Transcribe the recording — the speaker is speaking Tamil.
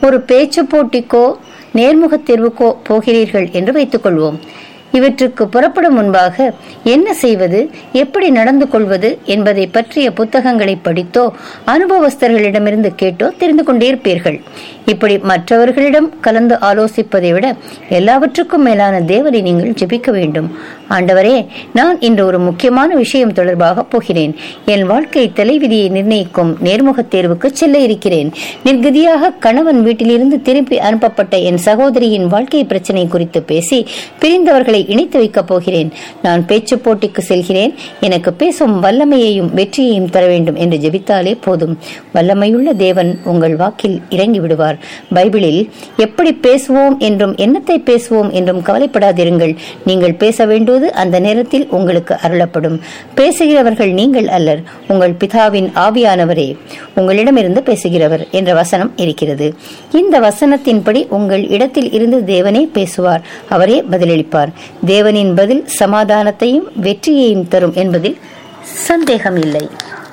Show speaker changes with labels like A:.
A: ஒரு பேச்சு போட்டிக்கோ நேர்முகத் தேர்வுக்கோ போகிறீர்கள் என்று வைத்துக் கொள்வோம் இவற்றுக்கு புறப்படும் முன்பாக என்ன செய்வது எப்படி நடந்து கொள்வது என்பதை பற்றிய புத்தகங்களை படித்தோ அனுபவஸ்தர்களிடமிருந்து கேட்டோ தெரிந்து கொண்டே இருப்பீர்கள் இப்படி மற்றவர்களிடம் கலந்து ஆலோசிப்பதை விட எல்லாவற்றுக்கும் மேலான தேவனை நீங்கள் ஜெபிக்க வேண்டும் ஆண்டவரே நான் இன்று ஒரு முக்கியமான விஷயம் தொடர்பாக போகிறேன் என் வாழ்க்கை தலைவிதியை நிர்ணயிக்கும் நேர்முகத் தேர்வுக்கு செல்ல இருக்கிறேன் நிர்கதியாக கணவன் வீட்டிலிருந்து திருப்பி அனுப்பப்பட்ட என் சகோதரியின் வாழ்க்கை பிரச்சனை குறித்து பேசி பிரிந்தவர்களை இணைத்து வைக்கப் போகிறேன் நான் பேச்சு போட்டிக்கு செல்கிறேன் எனக்கு பேசும் வல்லமையையும் வெற்றியையும் தர வேண்டும் என்று ஜெபித்தாலே போதும் வல்லமையுள்ள தேவன் உங்கள் வாக்கில் இறங்கி விடுவார் பைபிளில் எப்படி பேசுவோம் என்றும் என்னத்தை பேசுவோம் என்றும் கவலைப்படாதிருங்கள் நீங்கள் பேச வேண்டுவது அந்த நேரத்தில் உங்களுக்கு அருளப்படும் பேசுகிறவர்கள் நீங்கள் அல்லர் உங்கள் பிதாவின் ஆவியானவரே உங்களிடமிருந்து பேசுகிறவர் என்ற வசனம் இருக்கிறது இந்த வசனத்தின்படி உங்கள் இடத்தில் இருந்து தேவனே பேசுவார் அவரே பதிலளிப்பார் தேவனின் பதில் சமாதானத்தையும் வெற்றியையும் தரும் என்பதில் சந்தேகம் இல்லை